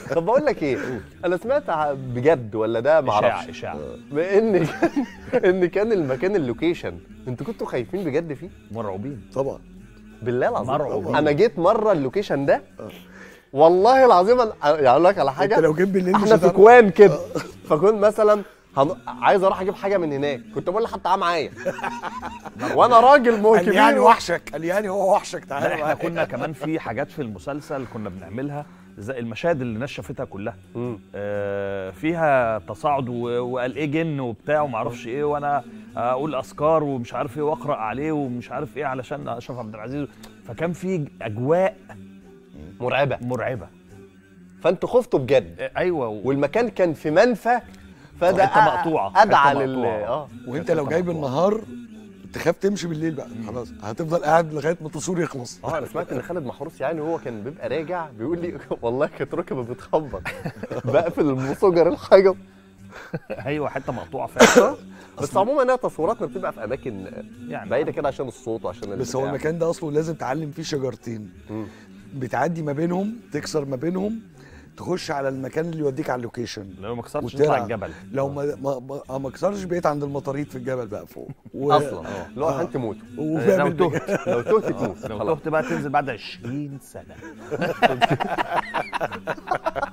طب بقول لك ايه انا سمعت ع- بجد ولا ده اشاعه معرفش اشاعه بان كان ان كان المكان اللوكيشن انتوا كنتوا خايفين بجد فيه مرعوبين طبعا بالله العظيم مرعوبين. انا جيت مره اللوكيشن ده والله العظيم أنا- يعني اقول لك على حاجه انت لو جيت بالليل مش احنا في هتعرف. كوان كده فكنت مثلا هن... عايز اروح اجيب حاجه من هناك كنت بقول لحد تعالى معايا وانا راجل مو قال كبير يعني وحشك قال يعني هو وحشك لا تعالى احنا معايا. كنا كمان في حاجات في المسلسل كنا بنعملها زي المشاهد اللي الناس شافتها كلها مم. آه، فيها تصاعد و- وقال ايه جن وبتاع وما اعرفش ايه وانا اقول اذكار ومش عارف ايه واقرا عليه ومش عارف ايه علشان اشرف عبد العزيز فكان في اجواء مرعبه مرعبه فانتوا خفتوا بجد آه، ايوه و... والمكان كان في منفى فده حتة أ- مقطوعة، ادعى حتة لل مقطوعة. اه وانت لو جاي بالنهار تخاف تمشي بالليل بقى خلاص هتفضل قاعد لغايه ما التصوير يخلص اه انا سمعت ان خالد محروس يعني هو كان بيبقى راجع بيقول لي والله كانت ركبه بتخبط بقفل المسجر الحاجه ايوه حته مقطوعه فعلا بس عموما هي تصويراتنا بتبقى في اماكن يعني بعيده كده عشان الصوت وعشان بس هو البتاع. المكان ده اصله لازم تعلم فيه شجرتين مم. بتعدي ما بينهم تكسر ما بينهم تخش على المكان اللي يوديك على اللوكيشن لو ما كسرتش وتلعب. نطلع الجبل لو ما ما ما, ما كسرش بقيت عند المطاريد في الجبل بقى فوق و... اصلا اللي هو عشان تموت وبيعمل لو بيه. تهت لو تهت تموت لو خلاص. تهت بقى تنزل بعد 20 سنه